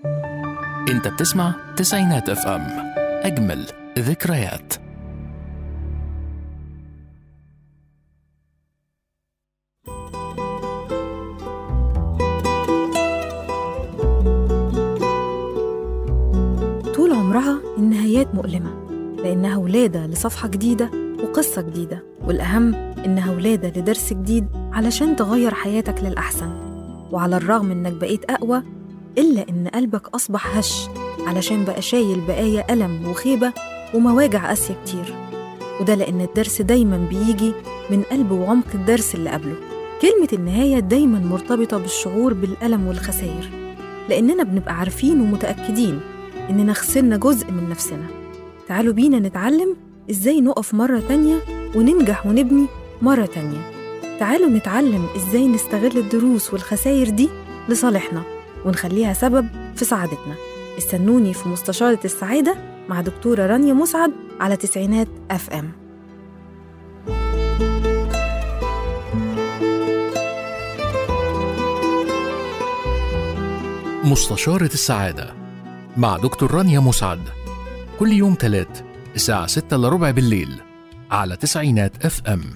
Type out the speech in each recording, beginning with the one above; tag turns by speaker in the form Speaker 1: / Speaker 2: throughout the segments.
Speaker 1: انت بتسمع تسعينات اف ام اجمل ذكريات
Speaker 2: طول عمرها النهايات مؤلمة لأنها ولادة لصفحة جديدة وقصة جديدة والأهم إنها ولادة لدرس جديد علشان تغير حياتك للأحسن وعلى الرغم إنك بقيت أقوى إلا إن قلبك أصبح هش علشان بقى شايل بقايا ألم وخيبة ومواجع قاسية كتير وده لأن الدرس دايما بيجي من قلب وعمق الدرس اللي قبله كلمة النهاية دايما مرتبطة بالشعور بالألم والخسائر لأننا بنبقى عارفين ومتأكدين إننا خسرنا جزء من نفسنا تعالوا بينا نتعلم إزاي نقف مرة تانية وننجح ونبني مرة تانية تعالوا نتعلم إزاي نستغل الدروس والخسائر دي لصالحنا ونخليها سبب في سعادتنا استنوني في مستشارة السعادة مع دكتورة رانيا مسعد على تسعينات أف أم
Speaker 1: مستشارة السعادة مع دكتور رانيا مسعد كل يوم تلات الساعة ستة إلا ربع بالليل على تسعينات اف ام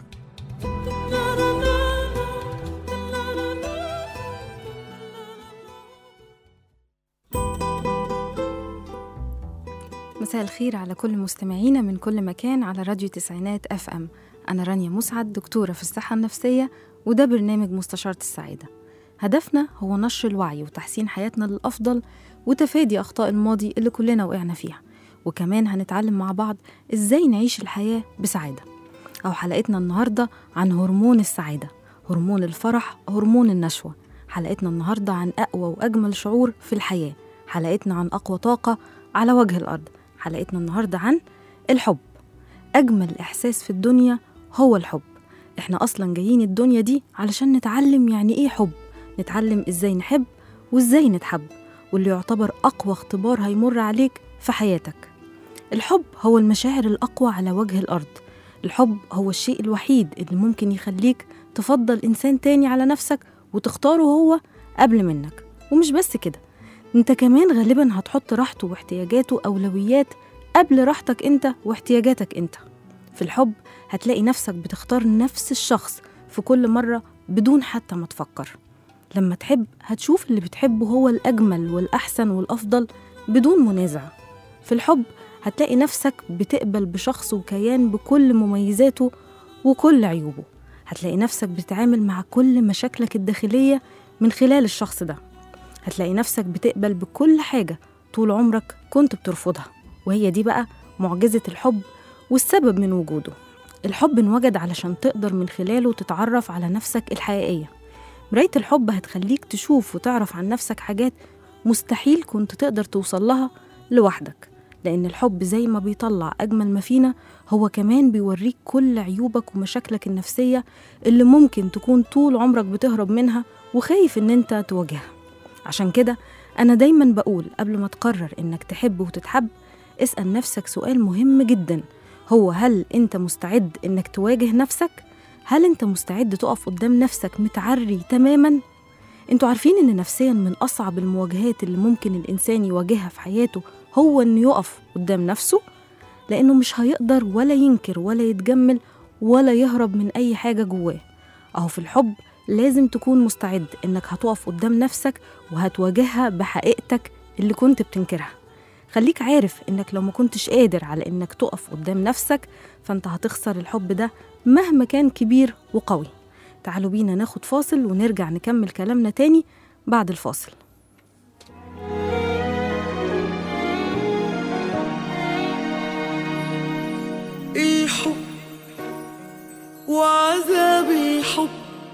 Speaker 2: مساء الخير على كل مستمعينا من كل مكان على راديو تسعينات اف ام انا رانيا مسعد دكتوره في الصحه النفسيه وده برنامج مستشاره السعاده هدفنا هو نشر الوعي وتحسين حياتنا للافضل وتفادي اخطاء الماضي اللي كلنا وقعنا فيها وكمان هنتعلم مع بعض ازاي نعيش الحياه بسعاده او حلقتنا النهارده عن هرمون السعاده هرمون الفرح هرمون النشوه حلقتنا النهارده عن اقوى واجمل شعور في الحياه حلقتنا عن اقوى طاقه على وجه الارض حلقتنا النهارده عن الحب اجمل احساس في الدنيا هو الحب احنا اصلا جايين الدنيا دي علشان نتعلم يعني ايه حب نتعلم ازاي نحب وازاي نتحب واللي يعتبر اقوى اختبار هيمر عليك في حياتك الحب هو المشاعر الاقوى على وجه الارض الحب هو الشيء الوحيد اللي ممكن يخليك تفضل انسان تاني على نفسك وتختاره هو قبل منك ومش بس كده انت كمان غالبا هتحط راحته واحتياجاته اولويات قبل راحتك انت واحتياجاتك انت في الحب هتلاقي نفسك بتختار نفس الشخص في كل مرة بدون حتى ما تفكر لما تحب هتشوف اللي بتحبه هو الأجمل والأحسن والأفضل بدون منازع في الحب هتلاقي نفسك بتقبل بشخص وكيان بكل مميزاته وكل عيوبه هتلاقي نفسك بتتعامل مع كل مشاكلك الداخلية من خلال الشخص ده هتلاقي نفسك بتقبل بكل حاجة طول عمرك كنت بترفضها وهي دي بقى معجزة الحب والسبب من وجوده الحب انوجد علشان تقدر من خلاله تتعرف على نفسك الحقيقية مراية الحب هتخليك تشوف وتعرف عن نفسك حاجات مستحيل كنت تقدر توصل لها لوحدك لأن الحب زي ما بيطلع أجمل ما فينا هو كمان بيوريك كل عيوبك ومشاكلك النفسية اللي ممكن تكون طول عمرك بتهرب منها وخايف إن أنت تواجهها عشان كده أنا دايما بقول قبل ما تقرر إنك تحب وتتحب اسأل نفسك سؤال مهم جدا هو هل أنت مستعد إنك تواجه نفسك؟ هل أنت مستعد تقف قدام نفسك متعري تماما؟ انتوا عارفين إن نفسيا من أصعب المواجهات اللي ممكن الإنسان يواجهها في حياته هو إنه يقف قدام نفسه لأنه مش هيقدر ولا ينكر ولا يتجمل ولا يهرب من أي حاجة جواه أهو في الحب لازم تكون مستعد إنك هتقف قدام نفسك وهتواجهها بحقيقتك اللي كنت بتنكرها خليك عارف إنك لو ما كنتش قادر على إنك تقف قدام نفسك فأنت هتخسر الحب ده مهما كان كبير وقوي تعالوا بينا ناخد فاصل ونرجع نكمل كلامنا تاني بعد الفاصل
Speaker 3: الحب وعذاب الحب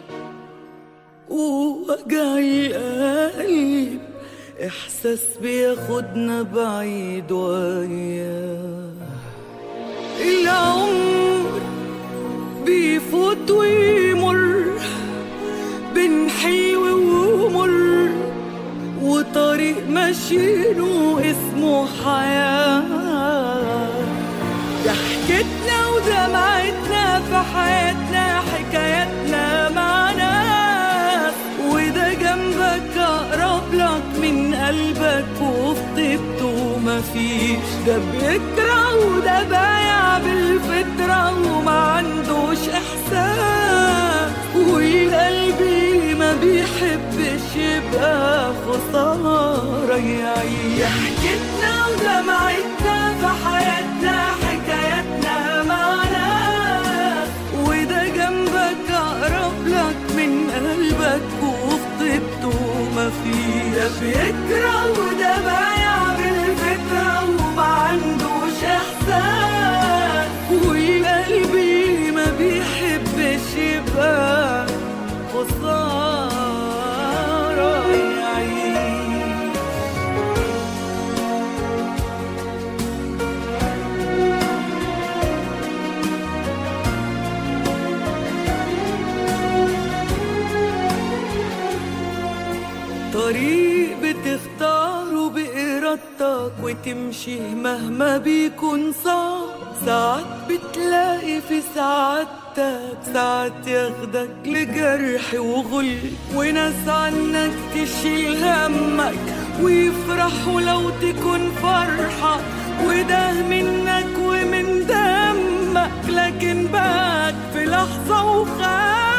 Speaker 3: ووجع القلب إحساس بياخدنا بعيد وياه العمر بيفوت ويمر بين حلو ومر وطريق ماشيينه اسمه حياة ضحكتنا ودمعتنا في حياتنا حكاياتنا مع ناس وده جنبك أقرب لك من قلبك وفي طيبته مفيش ده بيكره وده بايع بالفطرة وما عندوش إحساس والقلبي ما بيحبش يبقى خسارة يعيش ضحكتنا ودمعتنا في حياتنا حكاياتنا معنا وده جنبك أقرب لك من قلبك وفي طيبته ما فيه ده بيكره وده بايع بالفكرة وما عندوش إحساس وقلبي ما بيحبش يبقى خسارة يعيش طريق بتختاره بإرادتك وتمشي مهما بيكون صعب ساعات بتلاقي في سعادتك ساعات ياخدك لجرح وغل وناس عنك تشيل همك ويفرحوا لو تكون فرحة وده منك ومن دمك لكن بقى في لحظة وخاف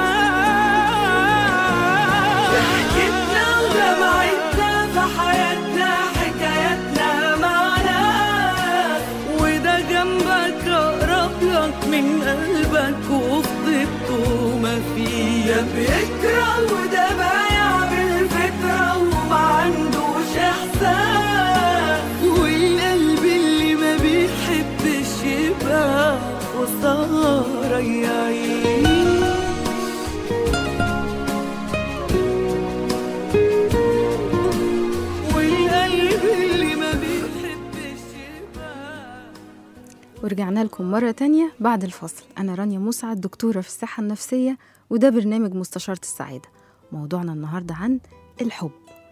Speaker 3: ضحكتنا ودمعتنا في حياتنا حكاياتنا معنا وده جنبك أقرب لك من قلبك وفي طيبته ما فيه ده بيكره وده بايع بالفكرة وما عندوش إحساس والقلب اللي ما بيحبش يبقى خسارة يعيش والقلب اللي ما بيحبش يبقى
Speaker 2: ورجعنا لكم مرة تانية بعد الفصل أنا رانيا مسعد دكتورة في الصحة النفسية وده برنامج مستشارة السعادة موضوعنا النهاردة عن الحب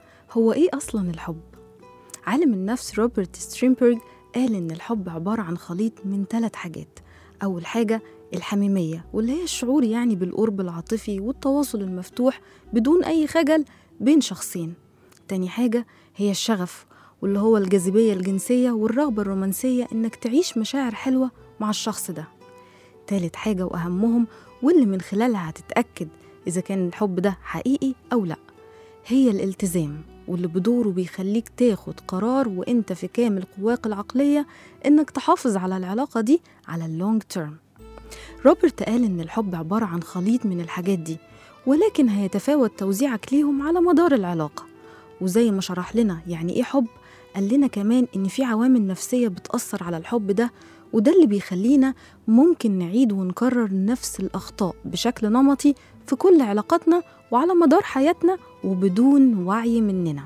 Speaker 2: هو إيه أصلا الحب؟ عالم النفس روبرت ستريمبرج قال إن الحب عبارة عن خليط من ثلاث حاجات أول حاجة الحميمية واللي هي الشعور يعني بالقرب العاطفي والتواصل المفتوح بدون أي خجل بين شخصين تاني حاجة هي الشغف واللي هو الجاذبية الجنسية والرغبة الرومانسية إنك تعيش مشاعر حلوة مع الشخص ده تالت حاجة وأهمهم واللي من خلالها هتتأكد إذا كان الحب ده حقيقي أو لأ هي الالتزام واللي بدوره بيخليك تاخد قرار وانت في كامل قواك العقلية انك تحافظ على العلاقة دي على اللونج تيرم روبرت قال ان الحب عبارة عن خليط من الحاجات دي ولكن هيتفاوت توزيعك ليهم على مدار العلاقة وزي ما شرح لنا يعني ايه حب قال لنا كمان ان في عوامل نفسية بتأثر على الحب ده وده اللي بيخلينا ممكن نعيد ونكرر نفس الأخطاء بشكل نمطي في كل علاقاتنا وعلى مدار حياتنا وبدون وعي مننا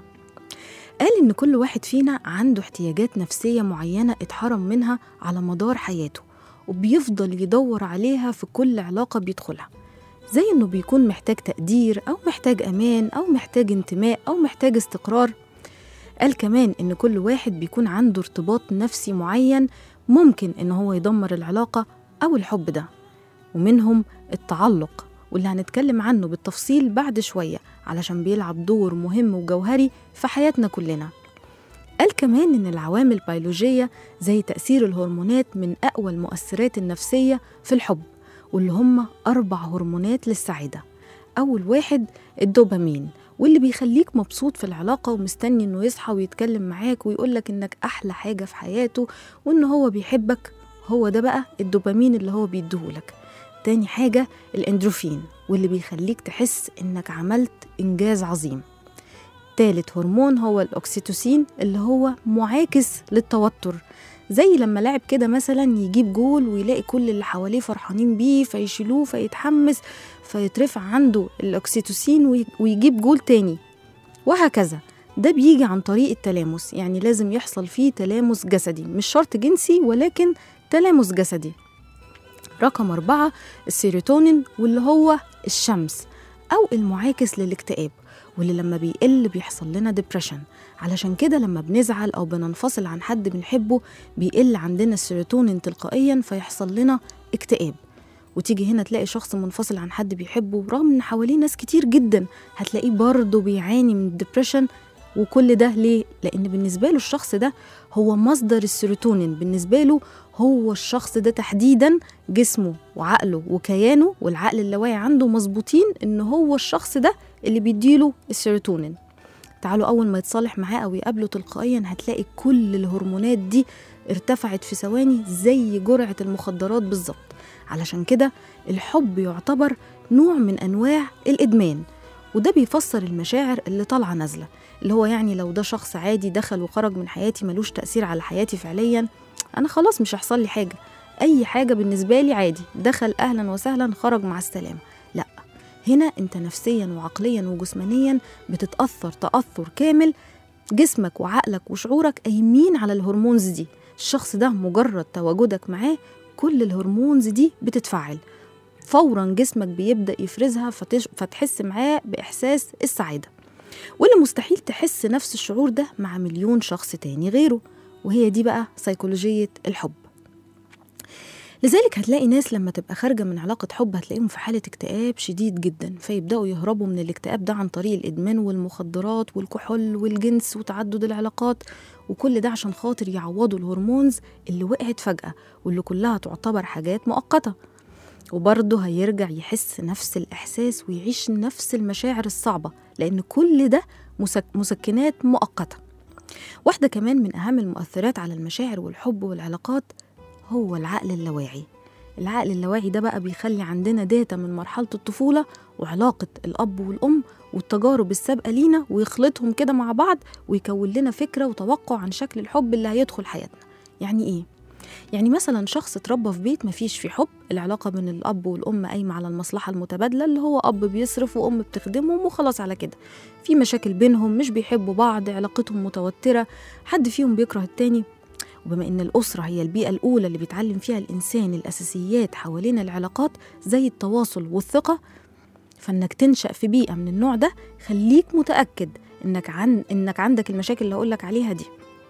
Speaker 2: قال إن كل واحد فينا عنده احتياجات نفسية معينة اتحرم منها على مدار حياته وبيفضل يدور عليها في كل علاقة بيدخلها زي إنه بيكون محتاج تقدير أو محتاج أمان أو محتاج انتماء أو محتاج استقرار قال كمان إن كل واحد بيكون عنده ارتباط نفسي معين ممكن إن هو يدمر العلاقة أو الحب ده ومنهم التعلق واللي هنتكلم عنه بالتفصيل بعد شوية علشان بيلعب دور مهم وجوهري في حياتنا كلنا قال كمان إن العوامل البيولوجية زي تأثير الهرمونات من أقوى المؤثرات النفسية في الحب واللي هم أربع هرمونات للسعادة أول واحد الدوبامين واللي بيخليك مبسوط في العلاقة ومستني إنه يصحى ويتكلم معاك ويقولك إنك أحلى حاجة في حياته وإن هو بيحبك هو ده بقى الدوبامين اللي هو بيديهولك تاني حاجة الاندروفين واللي بيخليك تحس إنك عملت إنجاز عظيم تالت هرمون هو الأكسيتوسين اللي هو معاكس للتوتر زي لما لاعب كده مثلا يجيب جول ويلاقي كل اللي حواليه فرحانين بيه فيشيلوه فيتحمس فيترفع عنده الأكسيتوسين وي- ويجيب جول تاني وهكذا ده بيجي عن طريق التلامس يعني لازم يحصل فيه تلامس جسدي مش شرط جنسي ولكن تلامس جسدي رقم أربعة السيروتونين واللي هو الشمس أو المعاكس للاكتئاب واللي لما بيقل بيحصل لنا ديبريشن علشان كده لما بنزعل أو بننفصل عن حد بنحبه بيقل عندنا السيروتونين تلقائيا فيحصل لنا اكتئاب وتيجي هنا تلاقي شخص منفصل عن حد بيحبه رغم ان حواليه ناس كتير جدا هتلاقيه برضه بيعاني من الدبريشن وكل ده ليه؟ لأن بالنسبة له الشخص ده هو مصدر السيروتونين بالنسبة له هو الشخص ده تحديدا جسمه وعقله وكيانه والعقل اللاواعي عنده مظبوطين إن هو الشخص ده اللي بيديله السيروتونين تعالوا أول ما يتصالح معاه أو يقابله تلقائيا هتلاقي كل الهرمونات دي ارتفعت في ثواني زي جرعة المخدرات بالظبط علشان كده الحب يعتبر نوع من أنواع الإدمان وده بيفسر المشاعر اللي طالعة نازلة اللي هو يعني لو ده شخص عادي دخل وخرج من حياتي ملوش تأثير على حياتي فعليا أنا خلاص مش هيحصل لي حاجة أي حاجة بالنسبة لي عادي دخل أهلا وسهلا خرج مع السلامة لا هنا أنت نفسيا وعقليا وجسمانيا بتتأثر تأثر كامل جسمك وعقلك وشعورك قايمين على الهرمونز دي الشخص ده مجرد تواجدك معاه كل الهرمونز دي بتتفعل فورا جسمك بيبدأ يفرزها فتش... فتحس معاه بإحساس السعادة واللي مستحيل تحس نفس الشعور ده مع مليون شخص تاني غيره وهي دي بقى سيكولوجية الحب لذلك هتلاقي ناس لما تبقى خارجة من علاقة حب هتلاقيهم في حالة اكتئاب شديد جدا فيبدأوا يهربوا من الاكتئاب ده عن طريق الإدمان والمخدرات والكحول والجنس وتعدد العلاقات وكل ده عشان خاطر يعوضوا الهرمونز اللي وقعت فجأة واللي كلها تعتبر حاجات مؤقتة وبرضه هيرجع يحس نفس الإحساس ويعيش نفس المشاعر الصعبة لأن كل ده مسك مسكنات مؤقتة واحدة كمان من أهم المؤثرات على المشاعر والحب والعلاقات هو العقل اللاواعي العقل اللاواعي ده بقى بيخلي عندنا داتا من مرحلة الطفولة وعلاقة الأب والأم والتجارب السابقة لينا ويخلطهم كده مع بعض ويكون لنا فكرة وتوقع عن شكل الحب اللي هيدخل حياتنا يعني إيه؟ يعني مثلا شخص اتربى في بيت مفيش فيه حب العلاقة بين الأب والأم قايمة على المصلحة المتبادلة اللي هو أب بيصرف وأم بتخدمهم وخلاص على كده في مشاكل بينهم مش بيحبوا بعض علاقتهم متوترة حد فيهم بيكره التاني وبما ان الاسره هي البيئه الاولى اللي بيتعلم فيها الانسان الاساسيات حوالين العلاقات زي التواصل والثقه فانك تنشا في بيئه من النوع ده خليك متاكد انك عن انك عندك المشاكل اللي هقولك عليها دي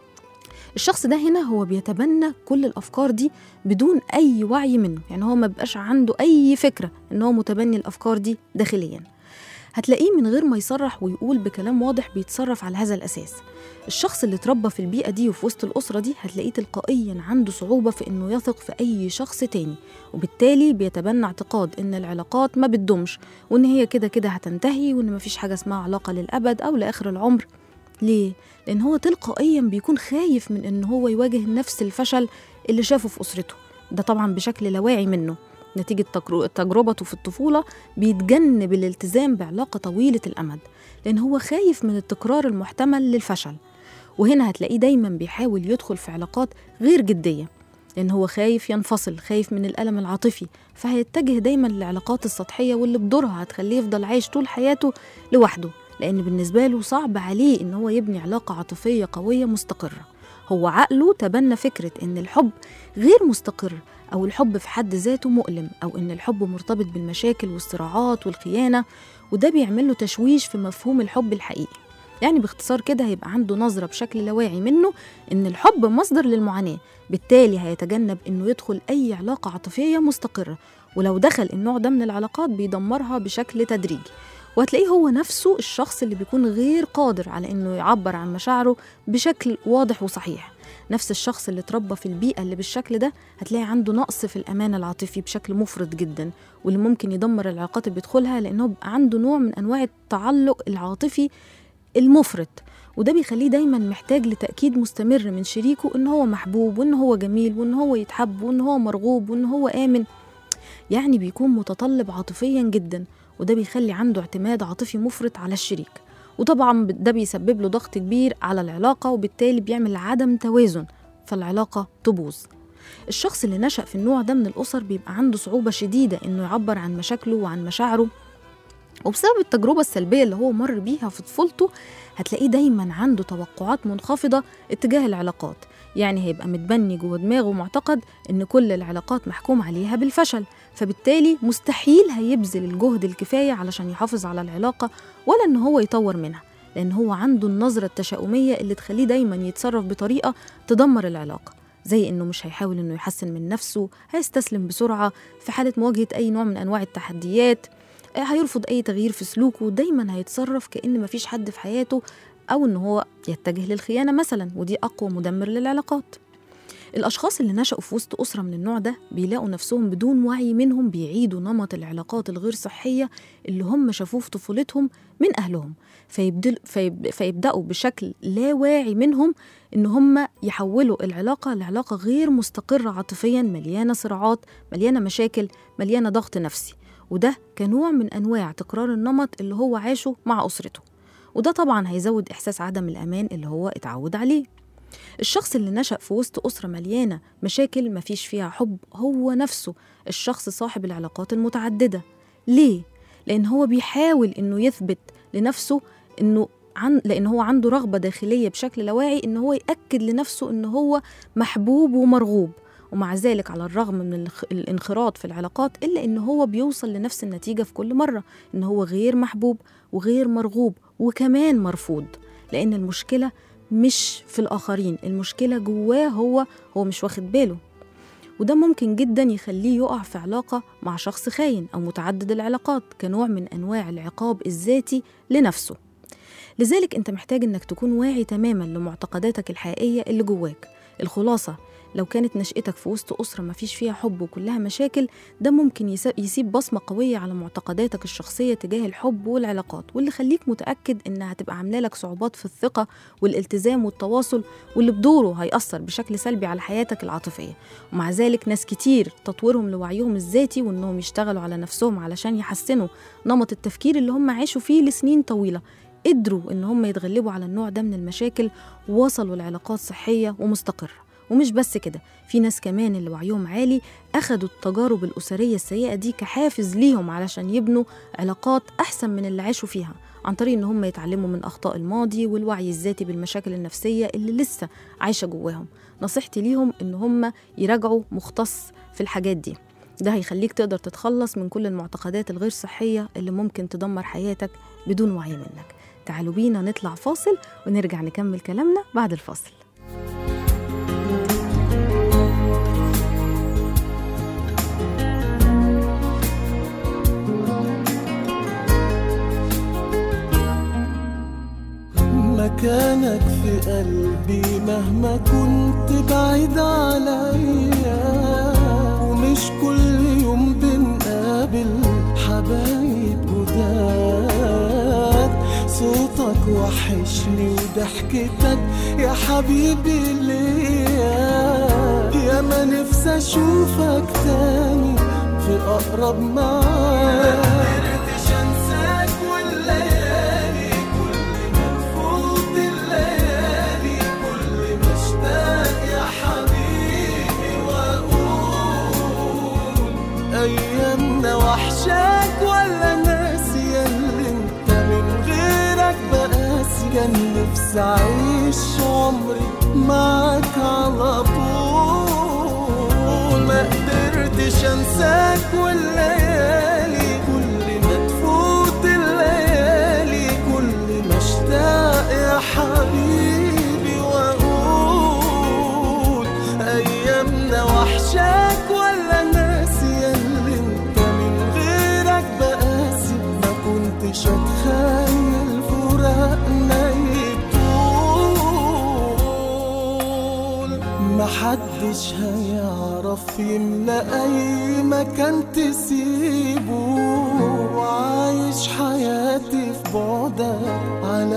Speaker 2: الشخص ده هنا هو بيتبنى كل الافكار دي بدون اي وعي منه يعني هو ما بيبقاش عنده اي فكره ان هو متبني الافكار دي داخليا هتلاقيه من غير ما يصرح ويقول بكلام واضح بيتصرف على هذا الاساس الشخص اللي اتربى في البيئة دي وفي وسط الأسرة دي هتلاقيه تلقائيا عنده صعوبة في إنه يثق في أي شخص تاني وبالتالي بيتبنى اعتقاد إن العلاقات ما بتدومش وإن هي كده كده هتنتهي وإن مفيش حاجة اسمها علاقة للأبد أو لآخر العمر ليه؟ لأن هو تلقائيا بيكون خايف من إن هو يواجه نفس الفشل اللي شافه في أسرته ده طبعا بشكل لا واعي منه نتيجة تجر- تجربته في الطفولة بيتجنب الالتزام بعلاقة طويلة الأمد لأن هو خايف من التكرار المحتمل للفشل وهنا هتلاقيه دايما بيحاول يدخل في علاقات غير جدية لأن هو خايف ينفصل خايف من الألم العاطفي فهيتجه دايما للعلاقات السطحية واللي بدورها هتخليه يفضل عايش طول حياته لوحده لأن بالنسبة له صعب عليه إن هو يبني علاقة عاطفية قوية مستقرة هو عقله تبنى فكرة إن الحب غير مستقر أو الحب في حد ذاته مؤلم أو إن الحب مرتبط بالمشاكل والصراعات والخيانة وده بيعمل له تشويش في مفهوم الحب الحقيقي يعني باختصار كده هيبقى عنده نظرة بشكل لا واعي منه إن الحب مصدر للمعاناة بالتالي هيتجنب إنه يدخل أي علاقة عاطفية مستقرة ولو دخل النوع ده من العلاقات بيدمرها بشكل تدريجي وهتلاقيه هو نفسه الشخص اللي بيكون غير قادر على إنه يعبر عن مشاعره بشكل واضح وصحيح نفس الشخص اللي اتربى في البيئة اللي بالشكل ده هتلاقي عنده نقص في الأمان العاطفي بشكل مفرط جدا واللي ممكن يدمر العلاقات اللي بيدخلها لأنه بيبقى عنده نوع من أنواع التعلق العاطفي المفرط وده بيخليه دايما محتاج لتأكيد مستمر من شريكه إن هو محبوب وإن هو جميل وإن هو يتحب وإن هو مرغوب وإن هو آمن يعني بيكون متطلب عاطفيا جدا وده بيخلي عنده اعتماد عاطفي مفرط على الشريك وطبعا ده بيسبب له ضغط كبير على العلاقة وبالتالي بيعمل عدم توازن فالعلاقة تبوظ الشخص اللي نشأ في النوع ده من الأسر بيبقى عنده صعوبة شديدة إنه يعبر عن مشاكله وعن مشاعره وبسبب التجربة السلبية اللي هو مر بيها في طفولته هتلاقيه دايما عنده توقعات منخفضة اتجاه العلاقات يعني هيبقى متبني جوه دماغه معتقد ان كل العلاقات محكوم عليها بالفشل فبالتالي مستحيل هيبذل الجهد الكفاية علشان يحافظ على العلاقة ولا ان هو يطور منها لان هو عنده النظرة التشاؤمية اللي تخليه دايما يتصرف بطريقة تدمر العلاقة زي انه مش هيحاول انه يحسن من نفسه هيستسلم بسرعة في حالة مواجهة اي نوع من انواع التحديات هيرفض اي تغيير في سلوكه دايما هيتصرف كأن مفيش حد في حياته أو إن هو يتجه للخيانة مثلا ودي أقوى مدمر للعلاقات الأشخاص اللي نشأوا في وسط أسرة من النوع ده بيلاقوا نفسهم بدون وعي منهم بيعيدوا نمط العلاقات الغير صحية اللي هم شافوه في طفولتهم من أهلهم فيبدل فيب فيبدأوا بشكل لا واعي منهم إن هم يحولوا العلاقة لعلاقة غير مستقرة عاطفيا مليانة صراعات مليانة مشاكل مليانة ضغط نفسي وده كنوع من أنواع تكرار النمط اللي هو عاشه مع أسرته وده طبعا هيزود إحساس عدم الأمان اللي هو اتعود عليه الشخص اللي نشأ في وسط أسرة مليانة مشاكل مفيش فيها حب هو نفسه الشخص صاحب العلاقات المتعددة ليه؟ لأن هو بيحاول إنه يثبت لنفسه إنه عن لأن هو عنده رغبة داخلية بشكل لا واعي إن هو يأكد لنفسه إن هو محبوب ومرغوب ومع ذلك على الرغم من الخ- الانخراط في العلاقات إلا إن هو بيوصل لنفس النتيجة في كل مرة إن هو غير محبوب وغير مرغوب وكمان مرفوض لأن المشكلة مش في الآخرين المشكلة جواه هو هو مش واخد باله وده ممكن جدا يخليه يقع في علاقة مع شخص خاين أو متعدد العلاقات كنوع من أنواع العقاب الذاتي لنفسه لذلك أنت محتاج أنك تكون واعي تماما لمعتقداتك الحقيقية اللي جواك الخلاصة لو كانت نشأتك في وسط أسرة ما فيش فيها حب وكلها مشاكل ده ممكن يس- يسيب بصمة قوية على معتقداتك الشخصية تجاه الحب والعلاقات واللي خليك متأكد إنها هتبقى عاملة لك صعوبات في الثقة والالتزام والتواصل واللي بدوره هيأثر بشكل سلبي على حياتك العاطفية ومع ذلك ناس كتير تطويرهم لوعيهم الذاتي وإنهم يشتغلوا على نفسهم علشان يحسنوا نمط التفكير اللي هم عاشوا فيه لسنين طويلة قدروا إن هم يتغلبوا على النوع ده من المشاكل ووصلوا لعلاقات صحية ومستقرة ومش بس كده في ناس كمان اللي وعيهم عالي أخدوا التجارب الأسرية السيئة دي كحافز ليهم علشان يبنوا علاقات أحسن من اللي عاشوا فيها عن طريق إن هم يتعلموا من أخطاء الماضي والوعي الذاتي بالمشاكل النفسية اللي لسه عايشة جواهم نصيحتي ليهم إن هم يراجعوا مختص في الحاجات دي ده هيخليك تقدر تتخلص من كل المعتقدات الغير صحية اللي ممكن تدمر حياتك بدون وعي منك تعالوا بينا نطلع فاصل ونرجع نكمل كلامنا بعد الفاصل
Speaker 3: مكانك في قلبي مهما كنت بعيد عليا ومش كل يوم بنقابل حبايب جداد صوتك وحشني وضحكتك يا حبيبي ليا يا ما نفسي اشوفك تاني في اقرب معاد قدرتش انساك والليالي كل ما تفوت الليالي كل ما اشتاق يا حبيبي واقول ايامنا وحشاك ولا ناسي اللي انت من غيرك بقاسي كان نفسي اعيش عمري معاك على طول ما قدرتش انساك والليالي كل ما تفوت الليالي كل ما اشتاق يا حبيبي واقول ايامنا وحشاك ولا ناسي اللي انت من غيرك بقاسي ما كنتش اتخيل فراقنا يطول محدش هيعرف يملى اي مكان تسيبه وعايش حياتي في بعدك على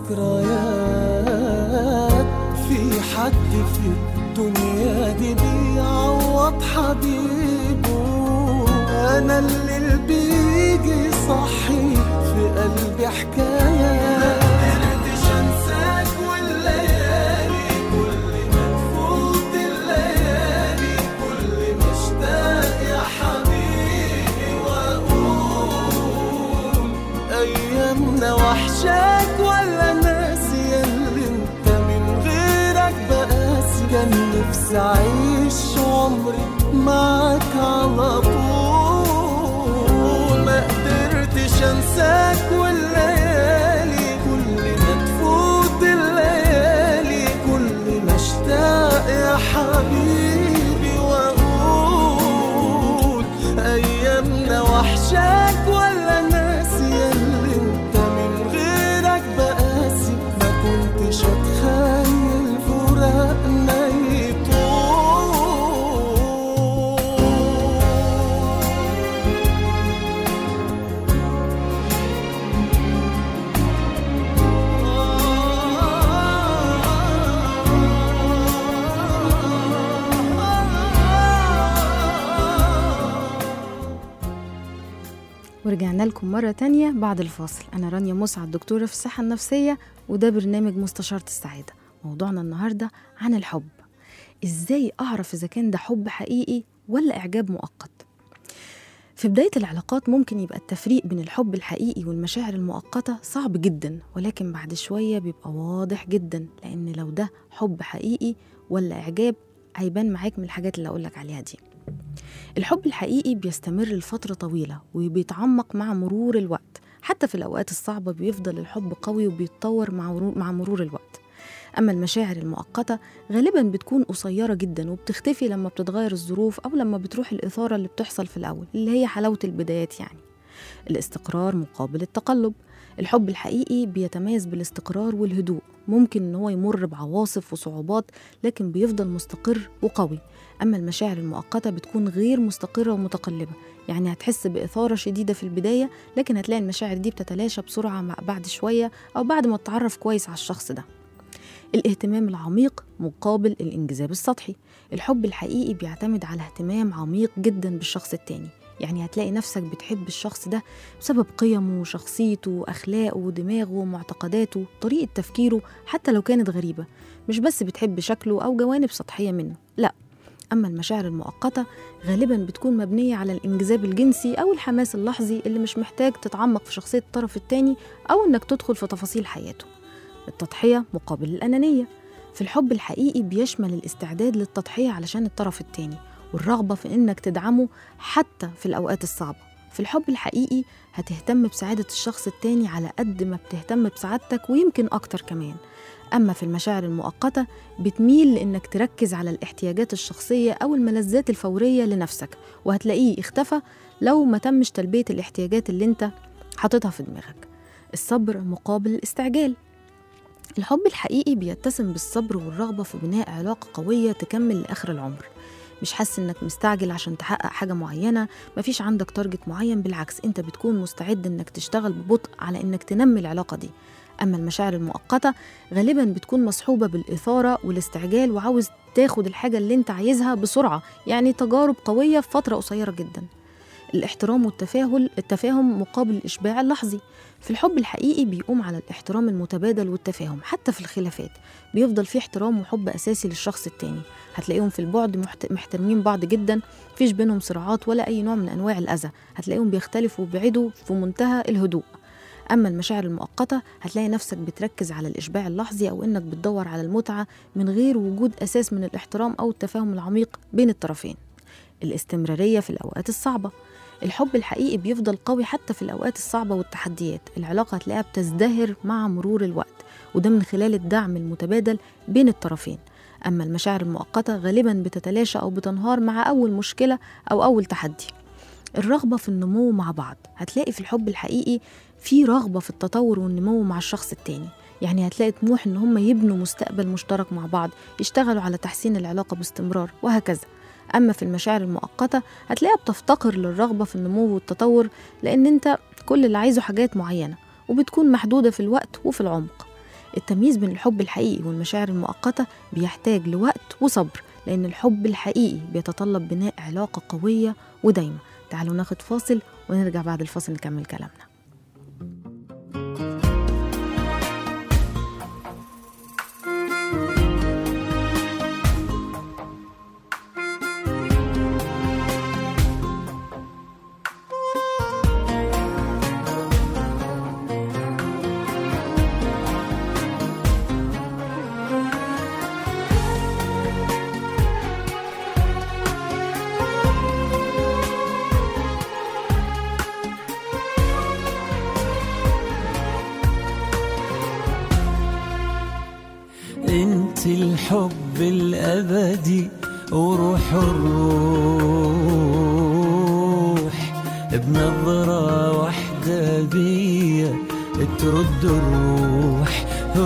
Speaker 3: الذكريات في حد في الدنيا دي بيعوض حبيبه انا اللي بيجي صحي في قلبي حكايات قدرتش انساك والليالي كل ما تفوت الليالي كل ما اشتاق يا حبيبي واقول ايامنا وحشاك ولا ناسي اللي انت من غيرك بقاسي كان نفسي اعيش عمري معاك على طول ما قدرتش انساك والليالي كل ما تفوت الليالي كل ما اشتاق يا حبيبي واقول ايامنا وحشاك ولا ناسي اللي انت من غيرك بقاسي ما
Speaker 2: ورجعنا لكم مرة تانية بعد الفاصل أنا رانيا مسعد دكتورة في الصحة النفسية وده برنامج مستشارة السعادة موضوعنا النهاردة عن الحب إزاي أعرف إذا كان ده حب حقيقي ولا إعجاب مؤقت في بداية العلاقات ممكن يبقى التفريق بين الحب الحقيقي والمشاعر المؤقتة صعب جدا ولكن بعد شوية بيبقى واضح جدا لأن لو ده حب حقيقي ولا إعجاب هيبان معاك من الحاجات اللي أقولك عليها دي الحب الحقيقي بيستمر لفترة طويلة وبيتعمق مع مرور الوقت حتى في الأوقات الصعبة بيفضل الحب قوي وبيتطور مع مرور, مع مرور الوقت أما المشاعر المؤقتة غالبا بتكون قصيرة جدا وبتختفي لما بتتغير الظروف أو لما بتروح الإثارة اللي بتحصل في الأول اللي هي حلاوة البدايات يعني الاستقرار مقابل التقلب الحب الحقيقي بيتميز بالاستقرار والهدوء ممكن ان هو يمر بعواصف وصعوبات لكن بيفضل مستقر وقوي اما المشاعر المؤقته بتكون غير مستقره ومتقلبه يعني هتحس باثاره شديده في البدايه لكن هتلاقي المشاعر دي بتتلاشى بسرعه مع بعد شويه او بعد ما تتعرف كويس على الشخص ده الاهتمام العميق مقابل الانجذاب السطحي الحب الحقيقي بيعتمد على اهتمام عميق جدا بالشخص التاني يعني هتلاقي نفسك بتحب الشخص ده بسبب قيمه وشخصيته أخلاقه ودماغه ومعتقداته طريقة تفكيره حتى لو كانت غريبة مش بس بتحب شكله أو جوانب سطحية منه لا أما المشاعر المؤقتة غالبا بتكون مبنية على الانجذاب الجنسي أو الحماس اللحظي اللي مش محتاج تتعمق في شخصية الطرف التاني أو إنك تدخل في تفاصيل حياته التضحية مقابل الأنانية في الحب الحقيقي بيشمل الاستعداد للتضحية علشان الطرف التاني والرغبة في إنك تدعمه حتى في الأوقات الصعبة في الحب الحقيقي هتهتم بسعادة الشخص التاني على قد ما بتهتم بسعادتك ويمكن أكتر كمان أما في المشاعر المؤقتة بتميل لإنك تركز على الاحتياجات الشخصية أو الملذات الفورية لنفسك وهتلاقيه اختفى لو ما تمش تلبية الاحتياجات اللي انت حاططها في دماغك الصبر مقابل الاستعجال الحب الحقيقي بيتسم بالصبر والرغبة في بناء علاقة قوية تكمل لآخر العمر مش حاسس انك مستعجل عشان تحقق حاجة معينة مفيش عندك تارجت معين بالعكس انت بتكون مستعد انك تشتغل ببطء على انك تنمي العلاقة دي أما المشاعر المؤقتة غالبا بتكون مصحوبة بالإثارة والاستعجال وعاوز تاخد الحاجة اللي انت عايزها بسرعة يعني تجارب قوية في فترة قصيرة جدا الاحترام والتفاهل التفاهم مقابل الإشباع اللحظي في الحب الحقيقي بيقوم على الاحترام المتبادل والتفاهم حتى في الخلافات بيفضل في احترام وحب أساسي للشخص التاني هتلاقيهم في البعد محت- محترمين بعض جدا مفيش بينهم صراعات ولا أي نوع من أنواع الأذى هتلاقيهم بيختلفوا وبيبعدوا في منتهى الهدوء أما المشاعر المؤقتة هتلاقي نفسك بتركز على الإشباع اللحظي أو إنك بتدور على المتعة من غير وجود أساس من الاحترام أو التفاهم العميق بين الطرفين الاستمرارية في الأوقات الصعبة الحب الحقيقي بيفضل قوي حتى في الأوقات الصعبة والتحديات العلاقة هتلاقيها بتزدهر مع مرور الوقت وده من خلال الدعم المتبادل بين الطرفين أما المشاعر المؤقتة غالبا بتتلاشى أو بتنهار مع أول مشكلة أو أول تحدي الرغبة في النمو مع بعض هتلاقي في الحب الحقيقي في رغبة في التطور والنمو مع الشخص التاني يعني هتلاقي طموح ان هم يبنوا مستقبل مشترك مع بعض يشتغلوا على تحسين العلاقة باستمرار وهكذا أما في المشاعر المؤقتة هتلاقيها بتفتقر للرغبة في النمو والتطور لأن أنت كل اللي عايزه حاجات معينة وبتكون محدودة في الوقت وفي العمق التمييز بين الحب الحقيقي والمشاعر المؤقتة بيحتاج لوقت وصبر لأن الحب الحقيقي بيتطلب بناء علاقة قوية ودايمة تعالوا ناخد فاصل ونرجع بعد الفاصل نكمل كلامنا
Speaker 3: انت الحب الابدي وروح الروح بنظرة واحدة بيا ترد الروح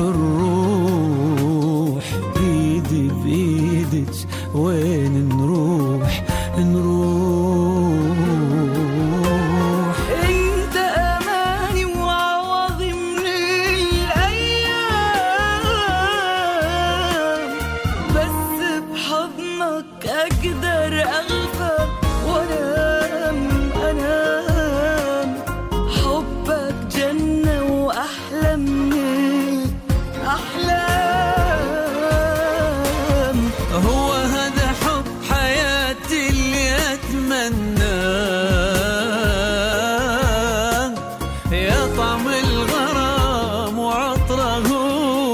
Speaker 3: الروح بيدي بيدك وين نروح نروح انت اماني وعوضي من الايام بس بحضنك اقدر اغفى وانام انام أحلام هو هذا حب حياتي اللي أتمناه يا طعم الغرام وعطره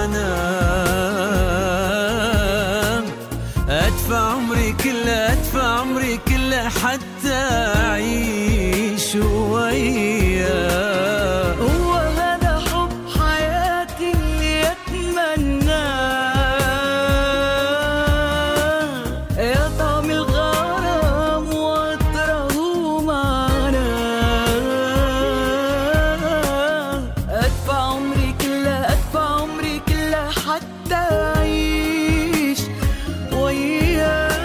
Speaker 3: معناه أدفع عمري كله أدفع عمري كله حتى أعيش وياه هو هذا حب حياتي اللي أتمناه يا طعم الغرام وأطره معناه أدفع عمري كله أدفع عمري كله حتى أعيش وياه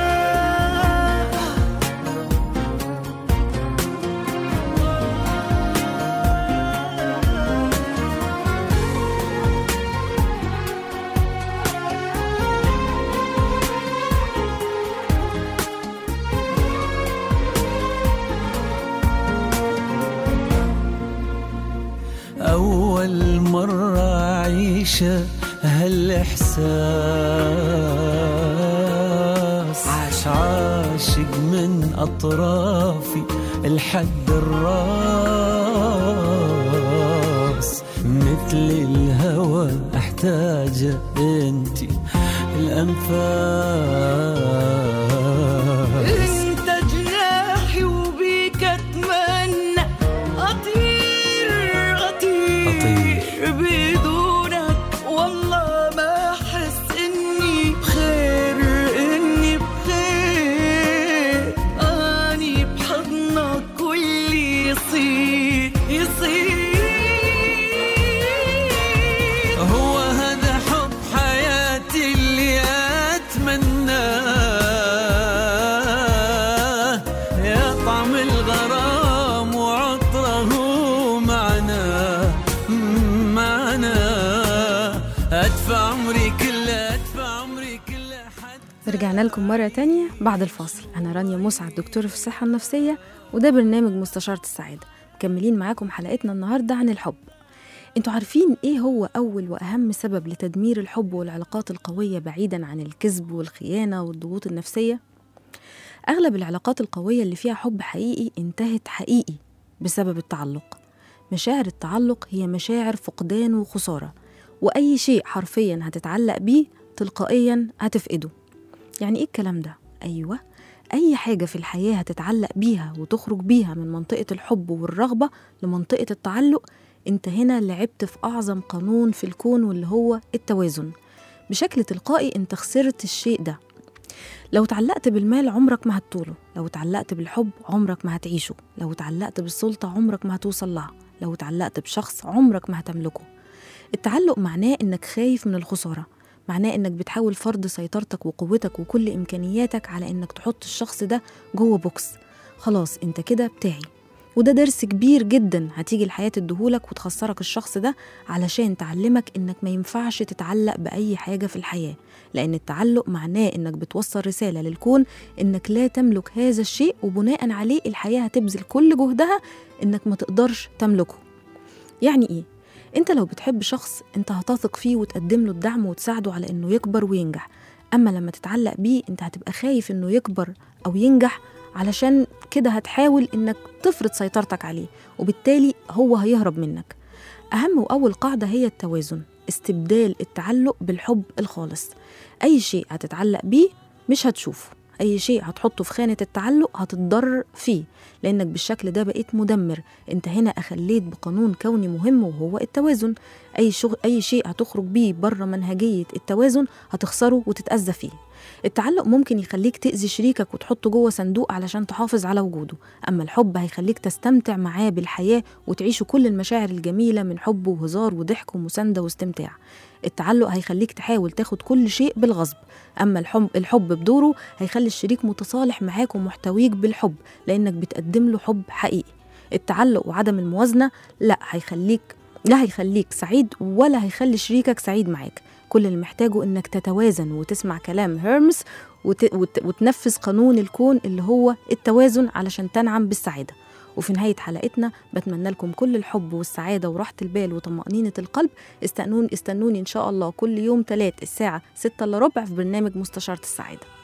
Speaker 3: أول مرة أعيش هالإحساس عاش عاشق من أطرافي الحد الراس مثل الهوى أحتاج أنتي الأنفاس انت جناحي وبيك اتمنى اطير اطير,
Speaker 1: أطير.
Speaker 3: بدونك والله ما احس اني بخير اني بخير اني بحضنك واللي يصير يصير هو هذا حب حياتي اللي اتمناه يا طعم الغرام وعطره معنا معنا ادفع عمري كله ادفع عمري كله حتى
Speaker 2: رجعنا لكم مرة تانية بعد الفاصل أنا رانيا مسعد دكتورة في الصحة النفسية وده برنامج مستشارة السعادة مكملين معاكم حلقتنا النهاردة عن الحب انتوا عارفين ايه هو أول وأهم سبب لتدمير الحب والعلاقات القوية بعيدا عن الكذب والخيانة والضغوط النفسية؟ أغلب العلاقات القوية اللي فيها حب حقيقي انتهت حقيقي بسبب التعلق مشاعر التعلق هي مشاعر فقدان وخسارة وأي شيء حرفيا هتتعلق بيه تلقائيا هتفقده يعني ايه الكلام ده؟ أيوة أي حاجة في الحياة هتتعلق بيها وتخرج بيها من منطقة الحب والرغبة لمنطقة التعلق انت هنا لعبت في أعظم قانون في الكون واللي هو التوازن بشكل تلقائي انت خسرت الشيء ده لو تعلقت بالمال عمرك ما هتطوله لو تعلقت بالحب عمرك ما هتعيشه لو تعلقت بالسلطة عمرك ما هتوصل لها لو تعلقت بشخص عمرك ما هتملكه التعلق معناه انك خايف من الخسارة معناه انك بتحاول فرض سيطرتك وقوتك وكل امكانياتك على انك تحط الشخص ده جوه بوكس خلاص انت كده بتاعي وده درس كبير جدا هتيجي الحياة تديهولك وتخسرك الشخص ده علشان تعلمك انك ما ينفعش تتعلق بأي حاجة في الحياة لأن التعلق معناه انك بتوصل رسالة للكون انك لا تملك هذا الشيء وبناء عليه الحياة هتبذل كل جهدها انك ما تقدرش تملكه يعني ايه؟ انت لو بتحب شخص انت هتثق فيه وتقدم له الدعم وتساعده على انه يكبر وينجح اما لما تتعلق بيه انت هتبقى خايف انه يكبر او ينجح علشان كده هتحاول انك تفرض سيطرتك عليه وبالتالي هو هيهرب منك اهم واول قاعده هي التوازن استبدال التعلق بالحب الخالص اي شيء هتتعلق بيه مش هتشوفه اي شيء هتحطه في خانه التعلق هتتضرر فيه لانك بالشكل ده بقيت مدمر انت هنا اخليت بقانون كوني مهم وهو التوازن اي شغل اي شيء هتخرج بيه بره منهجيه التوازن هتخسره وتتاذى فيه التعلق ممكن يخليك تأذي شريكك وتحطه جوه صندوق علشان تحافظ على وجوده أما الحب هيخليك تستمتع معاه بالحياة وتعيشوا كل المشاعر الجميلة من حب وهزار وضحك ومساندة واستمتاع التعلق هيخليك تحاول تاخد كل شيء بالغصب أما الحب, الحب بدوره هيخلي الشريك متصالح معاك ومحتويك بالحب لأنك بتقدم له حب حقيقي التعلق وعدم الموازنة لا هيخليك لا هيخليك سعيد ولا هيخلي شريكك سعيد معاك كل اللي محتاجه انك تتوازن وتسمع كلام هيرمس وت... وت... وتنفذ قانون الكون اللي هو التوازن علشان تنعم بالسعاده وفي نهاية حلقتنا بتمنى لكم كل الحب والسعادة وراحة البال وطمأنينة القلب استنون استنوني إن شاء الله كل يوم تلات الساعة ستة إلا ربع في برنامج مستشارة السعادة